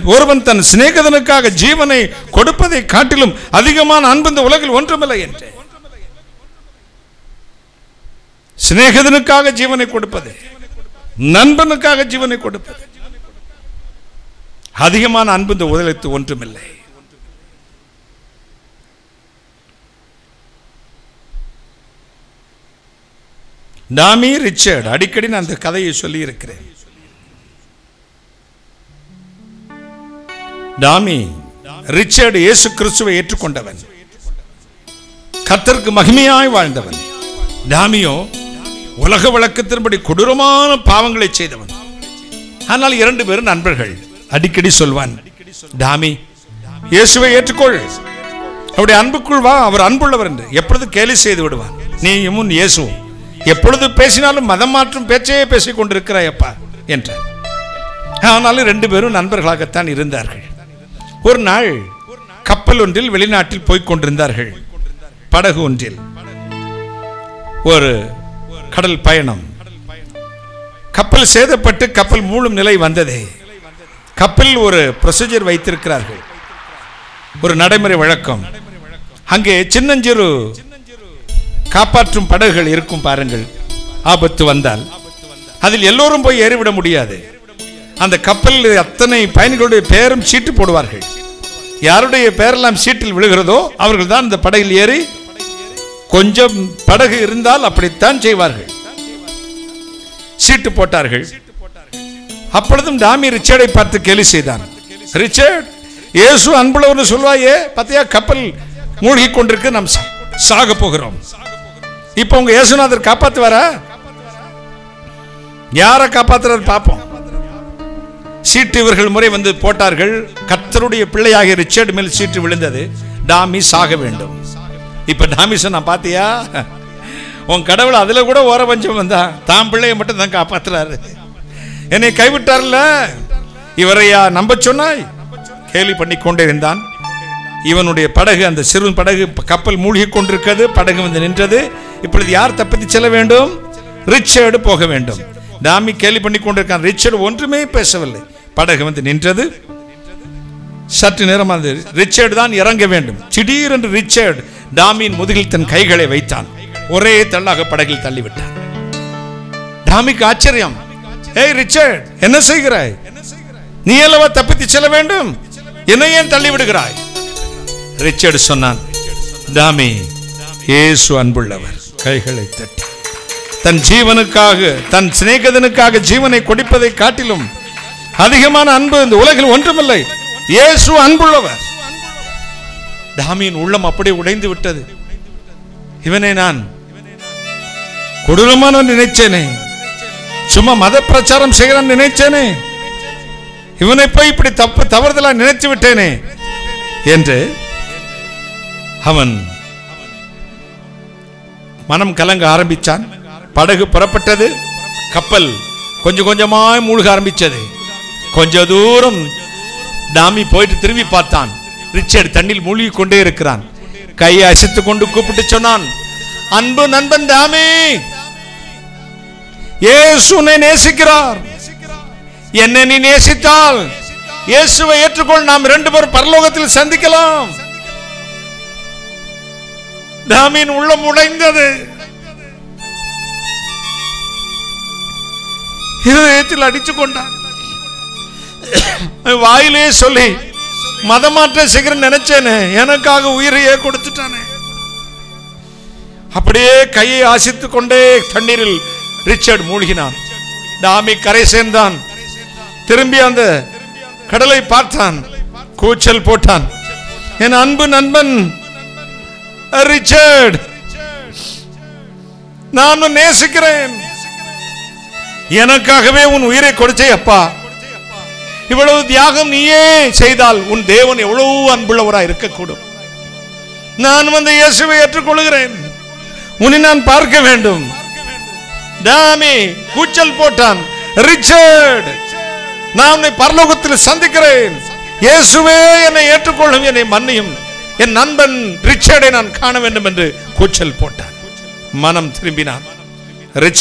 ஒருவன் தன் சிநேகிதனுக்காக ஜீவனை கொடுப்பதை காட்டிலும் அதிகமான அன்பு இந்த உலகில் ஒன்றுமில்லை என்று சிநேகிதனுக்காக ஜீவனை கொடுப்பது நண்பனுக்காக ஜீவனை கொடுப்பது அதிகமான அன்பு இந்த உலகத்து ஒன்றுமில்லை டாமி ரிச்சர்ட் அடிக்கடி நான் அந்த கதையை சொல்லி இருக்கிறேன் டாமி ரிச்சர்ட் இயேசு கிறிஸ்துவை ஏற்றுக்கொண்டவன் கர்த்தருக்கு மகிமையாய் வாழ்ந்தவன் டாமியோ உலக வழக்கத்தின்படி கொடூரமான பாவங்களை செய்தவன் ஆனால் இரண்டு பேரும் நண்பர்கள் அடிக்கடி சொல்வான் டாமி இயேசுவை ஏற்றுக்கொள் அவருடைய அன்புக்குள் வா அவர் அன்புள்ளவர் என்று எப்பொழுது கேலி செய்து விடுவான் நீயும் உன் இயேசுவும் எப்பொழுது பேசினாலும் மதம் மாற்றும் பேச்சையே பேசிக் கொண்டிருக்கிறாய் அப்பா என்றார் ஆனாலும் ரெண்டு பேரும் நண்பர்களாகத்தான் இருந்தார்கள் ஒரு நாள் கப்பல் ஒன்றில் வெளிநாட்டில் போய்க் கொண்டிருந்தார்கள் படகு ஒன்றில் ஒரு கடல் பயணம் கப்பல் சேதப்பட்டு கப்பல் மூழும் நிலை வந்ததே கப்பலில் ஒரு ப்ரொசீஜர் வைத்திருக்கிறார்கள் ஒரு நடைமுறை வழக்கம் அங்கே சின்னஞ்சிறு காப்பாற்றும் படகுகள் இருக்கும் பாருங்கள் ஆபத்து வந்தால் அதில் எல்லோரும் போய் ஏறிவிட முடியாது அந்த கப்பலில் அத்தனை பயணிகளுடைய பெயரும் சீட்டு போடுவார்கள் யாருடைய பெயரெல்லாம் சீட்டில் விழுகிறதோ அவர்கள் தான் இந்த படகில் ஏறி கொஞ்சம் படகு இருந்தால் அப்படித்தான் செய்வார்கள் சீட்டு போட்டார்கள் அப்பொழுதும் டாமி ரிச்சர்டை பார்த்து கேலி செய்தான் ரிச்சர்ட் இயேசு அன்புள்ளவர்னு சொல்வாயே பத்தியா கப்பல் மூழ்கி கொண்டிருக்கு நாம் சா- சாக போகிறோம் இப்போ உங்க இயேசுநாதர் காப்பாத்துவாரா யாரை காப்பாத்துறாரு பார்ப்போம் சீட்டு இவர்கள் முறை வந்து போட்டார்கள் கர்த்தருடைய பிள்ளையாகிய ரிச்சர்ட் மேல் சீட்டு விழுந்தது டாமி சாக வேண்டும் இப்ப டாமி சொன்னா பாத்தியா உன் கடவுள் அதுல கூட ஓர பஞ்சம் வந்தா தான் பிள்ளையை மட்டும் தான் காப்பாத்துறாரு என்னை கைவிட்டார்ல இவரையா நம்ப சொன்னாய் கேலி பண்ணி கொண்டே இருந்தான் இவனுடைய படகு அந்த சிறு படகு கப்பல் மூழ்கி கொண்டிருக்கிறது படகு வந்து நின்றது இப்பொழுது யார் தப்பித்து செல்ல வேண்டும் ரிச்சர்டு போக வேண்டும் டாமி கேலி பண்ணி கொண்டிருக்கான் ரிச்சர்டு ஒன்றுமே பேசவில்லை படகு வந்து நின்றது சற்று நேரம் அந்த ரிச்சர்டு தான் இறங்க வேண்டும் திடீரென்று ரிச்சர்டு டாமியின் முதுகில் தன் கைகளை வைத்தான் ஒரே தள்ளாக படகில் தள்ளிவிட்டான் டாமிக்கு ஆச்சரியம் ஏய் ரிச்சர்ட் என்ன செய்கிறாய் நீ அல்லவா தப்பித்து செல்ல வேண்டும் என்னை ஏன் தள்ளி விடுகிறாய் ரிச்சர்ட் சொன்னான் டாமி இயேசு அன்புள்ளவர் கைகளை தட்டி தன் ஜீவனுக்காக தன் சிநேகிதனுக்காக ஜீவனை கொடுப்பதை காட்டிலும் அதிகமான அன்பு இந்த உலகில் ஒன்றுமில்லை இயேசு அன்புள்ளவர் டாமியின் உள்ளம் அப்படியே உடைந்து விட்டது இவனை நான் கொடூரமான நினைச்சேனே சும்மா மத பிரச்சாரம் செய்கிறான் நினைச்சேனே இவனை போய் இப்படி தப்பு தவறுதலா நினைத்து விட்டேனே என்று அவன் மனம் கலங்க ஆரம்பிச்சான் படகு புறப்பட்டது கப்பல் கொஞ்சம் கொஞ்சமாய் மூழ்க ஆரம்பிச்சது கொஞ்ச தூரம் டாமி போயிட்டு திரும்பி பார்த்தான் ரிச்சர்ட் தண்ணில் மூழ்கி கொண்டே இருக்கிறான் கையை அசைத்து கொண்டு கூப்பிட்டு சொன்னான் அன்பு நண்பன் டாமி இயேசு உன்னை நேசிக்கிறார் என்னை நீ நேசித்தால் இயேசுவை ஏற்றுக்கொள் நாம் இரண்டு பேரும் பரலோகத்தில் சந்திக்கலாம் டாமின் உள்ளம் உடைந்தது இருதயத்தில் அடிச்சு கொண்டான் வாயிலே சொல்லி மதமாற்றம் செய்கிறேன்னு நினைச்சேனே எனக்காக உயிரையே கொடுத்துட்டானே அப்படியே கையை ஆசித்துக் கொண்டே தண்ணீரில் ரிச்சர்ட் மூழ்கினான் டாமி கரை சேர்ந்தான் திரும்பி அந்த கடலை பார்த்தான் கூச்சல் போட்டான் என் அன்பு நண்பன் ரிச்சர்ட் நான் உன்னை நேசிக்கிறேன் எனக்காகவே உன் உயிரை கொடுத்தே அப்பா இவ்வளவு தியாகம் நீயே செய்தால் உன் தேவன் எவ்வளவு அன்புள்ளவராய் இருக்கக்கூடும் நான் வந்து இயேசுவை ஏற்றுக்கொள்கிறேன் உன்னை நான் பார்க்க வேண்டும் டாமி கூச்சல் போட்டான் ரிச்சர்ட் நான் உன்னை பரலோகத்தில் சந்திக்கிறேன் இயேசுவே என்னை ஏற்றுக்கொள்ளும் என்னை மன்னியும் என் நண்பன் ரிச்சர்டை நான் காண வேண்டும் என்று கூச்சல் போட்டான் மனம் திரும்பினான்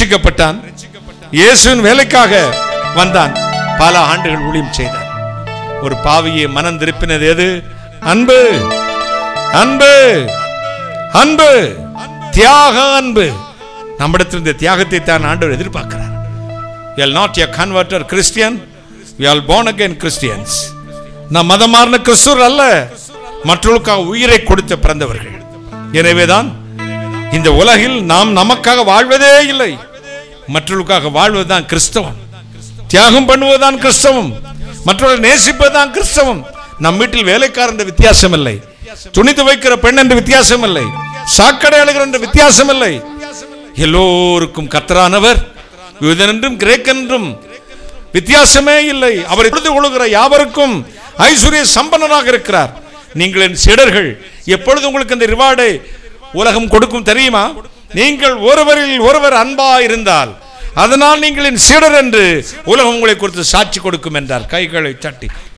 ரட்சிக்கப்பட்டான் இயேசுவின் வேலைக்காக வந்தான் பல ஆண்டுகள் ஊழியம் செய்தான் ஒரு பாவியை மனம் திருப்பினது எது அன்பு அன்பு அன்பு தியாக அன்பு நம்மிடத்தில் இந்த தியாகத்தை தான் ஆண்டவர் எதிர்பார்க்கிறார் you are not a converted christian we are born again christians நாம் மதம் மாறின கிறிஸ்துவர் அல்ல மற்றவர்களுக்காக உயிரை கொடுத்து பிறந்தவர்கள் எனவேதான் இந்த உலகில் நாம் நமக்காக வாழ்வதே இல்லை மற்றவர்களுக்காக வாழ்வதுதான் கிறிஸ்தவம் தியாகம் பண்ணுவதுதான் கிறிஸ்தவம் மற்றவர்கள் நேசிப்பதுதான் கிறிஸ்தவம் நம் வீட்டில் வேலைக்காரன் வித்தியாசம் இல்லை துணி துவைக்கிற பெண் என்று வித்தியாசம் இல்லை சாக்கடை அழுகிற என்ற வித்தியாசம் இல்லை எல்லோருக்கும் கத்தரானவர் யூதனென்றும் கிரேக்கென்றும் வித்தியாசமே இல்லை அவரை புரிந்து கொள்கிற யாவருக்கும் ஐஸ்வர்ய சம்பன்னராக இருக்கிறார் நீங்கள் என் சீடர்கள் எப்பொழுது உங்களுக்கு இந்த ரிவார்டை உலகம் கொடுக்கும் தெரியுமா நீங்கள் ஒருவரில் ஒருவர் அன்பா இருந்தால் அதனால் நீங்கள் என் சீடர் என்று உலகம் உங்களை குறித்து சாட்சி கொடுக்கும் என்றார் கைகளை தட்டி